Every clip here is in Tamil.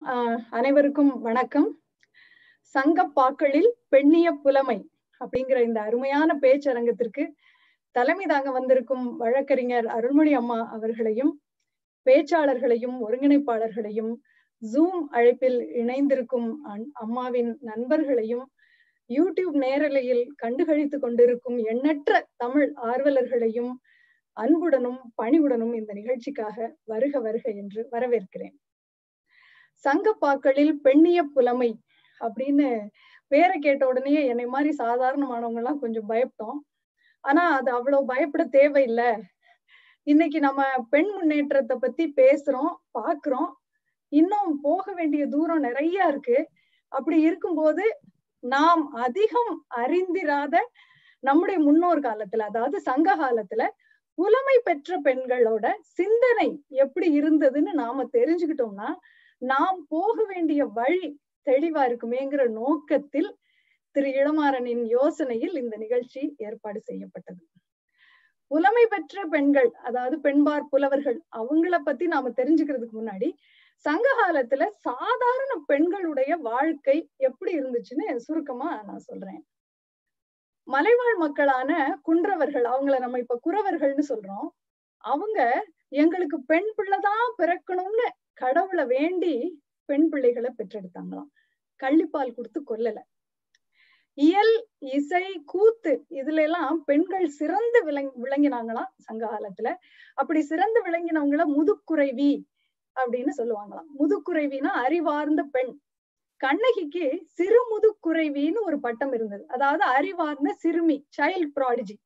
ஆஹ் அனைவருக்கும் வணக்கம் சங்கப்பாக்களில் பெண்ணிய புலமை அப்படிங்கிற இந்த அருமையான பேச்சரங்கத்திற்கு தலைமை தாங்க வந்திருக்கும் வழக்கறிஞர் அருள்மொழி அம்மா அவர்களையும் பேச்சாளர்களையும் ஒருங்கிணைப்பாளர்களையும் ஜூம் அழைப்பில் இணைந்திருக்கும் அம்மாவின் நண்பர்களையும் யூடியூப் நேரலையில் கண்டுகளித்து கொண்டிருக்கும் எண்ணற்ற தமிழ் ஆர்வலர்களையும் அன்புடனும் பணிவுடனும் இந்த நிகழ்ச்சிக்காக வருக வருக என்று வரவேற்கிறேன் சங்கப்பாக்களில் பெண்ணிய புலமை அப்படின்னு பேரை கேட்ட உடனே என்னை மாதிரி சாதாரணமானவங்க எல்லாம் கொஞ்சம் பயப்பட்டோம் ஆனா அது அவ்வளவு பயப்பட தேவையில்லை இன்னைக்கு நம்ம பெண் முன்னேற்றத்தை பத்தி பேசுறோம் பாக்குறோம் இன்னும் போக வேண்டிய தூரம் நிறைய இருக்கு அப்படி இருக்கும்போது நாம் அதிகம் அறிந்திராத நம்முடைய முன்னோர் காலத்துல அதாவது சங்க காலத்துல புலமை பெற்ற பெண்களோட சிந்தனை எப்படி இருந்ததுன்னு நாம தெரிஞ்சுக்கிட்டோம்னா நாம் போக வேண்டிய வழி தெளிவா இருக்குமேங்கிற நோக்கத்தில் திரு இளமாறனின் யோசனையில் இந்த நிகழ்ச்சி ஏற்பாடு செய்யப்பட்டது புலமை பெற்ற பெண்கள் அதாவது பெண்பார் புலவர்கள் அவங்கள பத்தி நாம தெரிஞ்சுக்கிறதுக்கு முன்னாடி சங்க காலத்துல சாதாரண பெண்களுடைய வாழ்க்கை எப்படி இருந்துச்சுன்னு சுருக்கமா நான் சொல்றேன் மலைவாழ் மக்களான குன்றவர்கள் அவங்கள நம்ம இப்ப குறவர்கள்னு சொல்றோம் அவங்க எங்களுக்கு பெண் பிள்ளைதான் பிறக்கணும்னு கடவுளை வேண்டி பெண் பிள்ளைகளை பெற்றெடுத்தாங்களாம் கள்ளிப்பால் கொடுத்து கொல்லல இயல் இசை கூத்து இதுல எல்லாம் பெண்கள் சிறந்து விளங் விளங்கினாங்களாம் சங்க காலத்துல அப்படி சிறந்து விளங்கினவங்கள முதுக்குறைவி அப்படின்னு சொல்லுவாங்களாம் முதுக்குறைவினா அறிவார்ந்த பெண் கண்ணகிக்கு சிறு முதுக்குறைவின்னு ஒரு பட்டம் இருந்தது அதாவது அறிவார்ந்த சிறுமி சைல்ட் ப்ராடிஜி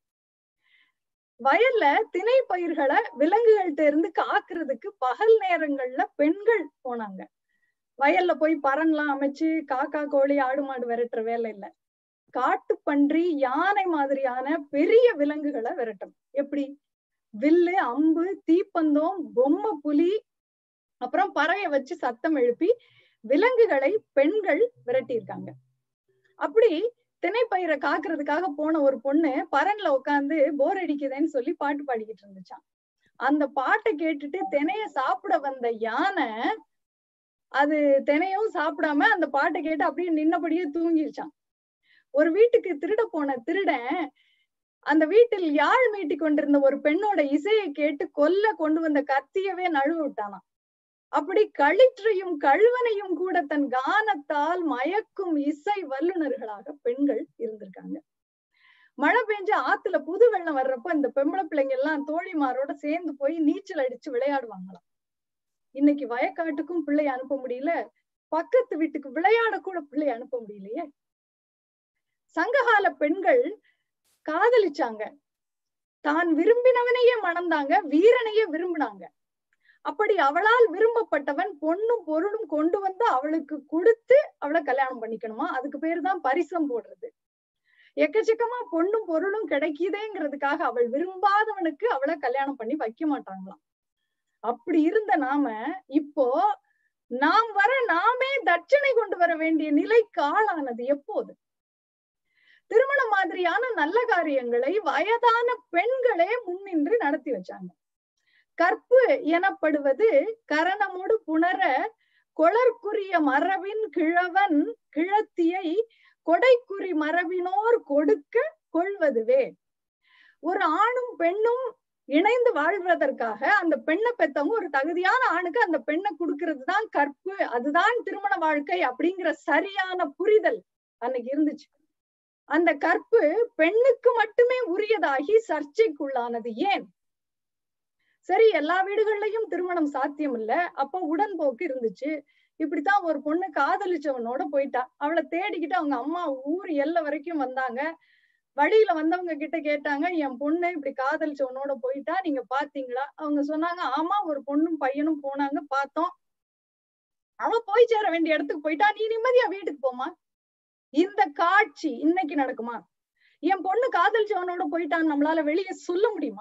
வயல்ல திணை பயிர்களை விலங்குகள்கிட்ட இருந்து காக்குறதுக்கு பகல் நேரங்கள்ல பெண்கள் போனாங்க வயல்ல போய் பரன்லாம் அமைச்சு காக்கா கோழி ஆடு மாடு விரட்டுற வேலை இல்லை காட்டு பன்றி யானை மாதிரியான பெரிய விலங்குகளை விரட்டும் எப்படி வில்லு அம்பு தீப்பந்தம் பொம்மை புலி அப்புறம் பறைய வச்சு சத்தம் எழுப்பி விலங்குகளை பெண்கள் விரட்டியிருக்காங்க அப்படி திணைப்பயிரை காக்குறதுக்காக போன ஒரு பொண்ணு பரன்ல உட்காந்து போர் அடிக்குதுன்னு சொல்லி பாட்டு பாடிக்கிட்டு இருந்துச்சான் அந்த பாட்டை கேட்டுட்டு தினைய சாப்பிட வந்த யானை அது தினையும் சாப்பிடாம அந்த பாட்டை கேட்டு அப்படியே நின்னபடியே தூங்கிருச்சான் ஒரு வீட்டுக்கு திருட போன திருடன் அந்த வீட்டில் யாழ் மீட்டி கொண்டிருந்த ஒரு பெண்ணோட இசையை கேட்டு கொல்ல கொண்டு வந்த கத்தியவே நழுவ விட்டானாம் அப்படி களிற்றையும் கழுவனையும் கூட தன் கானத்தால் மயக்கும் இசை வல்லுநர்களாக பெண்கள் இருந்திருக்காங்க மழை பெஞ்சு ஆத்துல புது வெள்ளம் வர்றப்ப இந்த பெம்பளை பிள்ளைங்க எல்லாம் தோழிமாரோட சேர்ந்து போய் நீச்சல் அடிச்சு விளையாடுவாங்களாம் இன்னைக்கு வயக்காட்டுக்கும் பிள்ளை அனுப்ப முடியல பக்கத்து வீட்டுக்கு விளையாட கூட பிள்ளை அனுப்ப முடியலையே சங்ககால பெண்கள் காதலிச்சாங்க தான் விரும்பினவனையே மணந்தாங்க வீரனையே விரும்பினாங்க அப்படி அவளால் விரும்பப்பட்டவன் பொண்ணும் பொருளும் கொண்டு வந்து அவளுக்கு கொடுத்து அவளை கல்யாணம் பண்ணிக்கணுமா அதுக்கு பேரு தான் பரிசம் போடுறது எக்கச்சக்கமா பொண்ணும் பொருளும் கிடைக்குதேங்கிறதுக்காக அவள் விரும்பாதவனுக்கு அவளை கல்யாணம் பண்ணி வைக்க மாட்டாங்களாம் அப்படி இருந்த நாம இப்போ நாம் வர நாமே தட்சணை கொண்டு வர வேண்டிய நிலைக்கு ஆளானது எப்போது திருமணம் மாதிரியான நல்ல காரியங்களை வயதான பெண்களே முன்னின்று நடத்தி வச்சாங்க கற்பு எனப்படுவது கரணமோடு புணர கொளர்க்குரிய மரபின் கிழவன் கிழத்தியை கொடைக்குறி மரபினோர் கொடுக்க கொள்வதுவே ஒரு ஆணும் பெண்ணும் இணைந்து வாழ்வதற்காக அந்த பெண்ணை பெத்தவங்க ஒரு தகுதியான ஆணுக்கு அந்த பெண்ணை கொடுக்கறது தான் கற்பு அதுதான் திருமண வாழ்க்கை அப்படிங்கிற சரியான புரிதல் அன்னைக்கு இருந்துச்சு அந்த கற்பு பெண்ணுக்கு மட்டுமே உரியதாகி சர்ச்சைக்குள்ளானது ஏன் சரி எல்லா வீடுகள்லயும் திருமணம் சாத்தியம் இல்ல அப்ப உடன்போக்கு இருந்துச்சு இப்படித்தான் ஒரு பொண்ணு காதலிச்சவனோட போயிட்டா அவளை தேடிக்கிட்டு அவங்க அம்மா ஊர் எல்லை வரைக்கும் வந்தாங்க வழியில வந்தவங்க கிட்ட கேட்டாங்க என் பொண்ணு இப்படி காதலிச்சவனோட போயிட்டா நீங்க பாத்தீங்களா அவங்க சொன்னாங்க ஆமா ஒரு பொண்ணும் பையனும் போனாங்க பார்த்தோம் அவன் போய் சேர வேண்டிய இடத்துக்கு போயிட்டா நீ நிம்மதியா வீட்டுக்கு போமா இந்த காட்சி இன்னைக்கு நடக்குமா என் பொண்ணு காதலிச்சவனோட போயிட்டான்னு நம்மளால வெளியே சொல்ல முடியுமா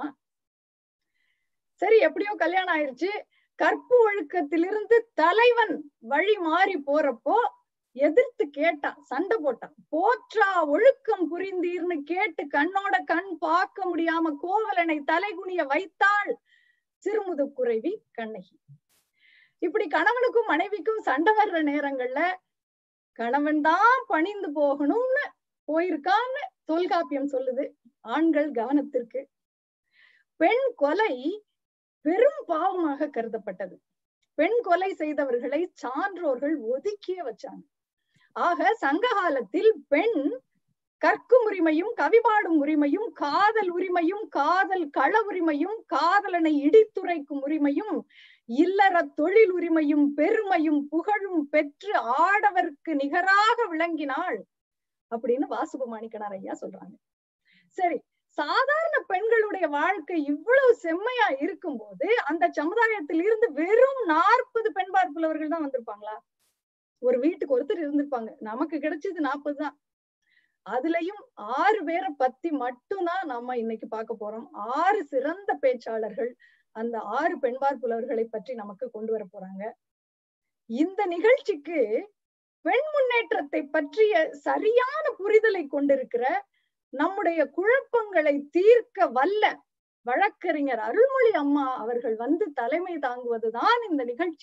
சரி எப்படியோ கல்யாணம் ஆயிருச்சு கற்பு ஒழுக்கத்திலிருந்து தலைவன் வழி மாறி போறப்போ எதிர்த்து கேட்டான் சண்டை போட்டான் போற்றா ஒழுக்கம் புரிந்தீர்னு கேட்டு கண்ணோட கண் பார்க்க முடியாம கோவலனை தலைகுனிய வைத்தாள் சிறுமுது குறைவி கண்ணகி இப்படி கணவனுக்கும் மனைவிக்கும் சண்டை வர்ற நேரங்கள்ல கணவன் தான் பணிந்து போகணும்னு போயிருக்கான்னு தொல்காப்பியம் சொல்லுது ஆண்கள் கவனத்திற்கு பெண் கொலை பெரும் பாவமாக கருதப்பட்டது பெண் கொலை செய்தவர்களை சான்றோர்கள் ஒதுக்கியே வச்சாங்க ஆக சங்க காலத்தில் பெண் கற்கும் உரிமையும் கவிபாடும் உரிமையும் காதல் உரிமையும் காதல் கள உரிமையும் காதலனை இடித்துரைக்கும் உரிமையும் இல்லற தொழில் உரிமையும் பெருமையும் புகழும் பெற்று ஆடவர்க்கு நிகராக விளங்கினாள் அப்படின்னு வாசுபமாணிக்கனார் ஐயா சொல்றாங்க சரி சாதாரண பெண்களுடைய வாழ்க்கை இவ்வளவு செம்மையா இருக்கும்போது அந்த சமுதாயத்தில் இருந்து வெறும் நாற்பது பெண் பார்ப்புள்ளவர்கள் தான் வந்திருப்பாங்களா ஒரு வீட்டுக்கு ஒருத்தர் இருந்திருப்பாங்க நமக்கு கிடைச்சது நாற்பது தான் அதுலயும் ஆறு பேரை பத்தி மட்டும்தான் நம்ம இன்னைக்கு பார்க்க போறோம் ஆறு சிறந்த பேச்சாளர்கள் அந்த ஆறு பெண்பார் புலவர்களை பற்றி நமக்கு கொண்டு வர போறாங்க இந்த நிகழ்ச்சிக்கு பெண் முன்னேற்றத்தை பற்றிய சரியான புரிதலை கொண்டிருக்கிற நம்முடைய குழப்பங்களை தீர்க்க வல்ல வழக்கறிஞர் அருள்மொழி அம்மா அவர்கள் வந்து தலைமை தாங்குவதுதான் இந்த நிகழ்ச்சி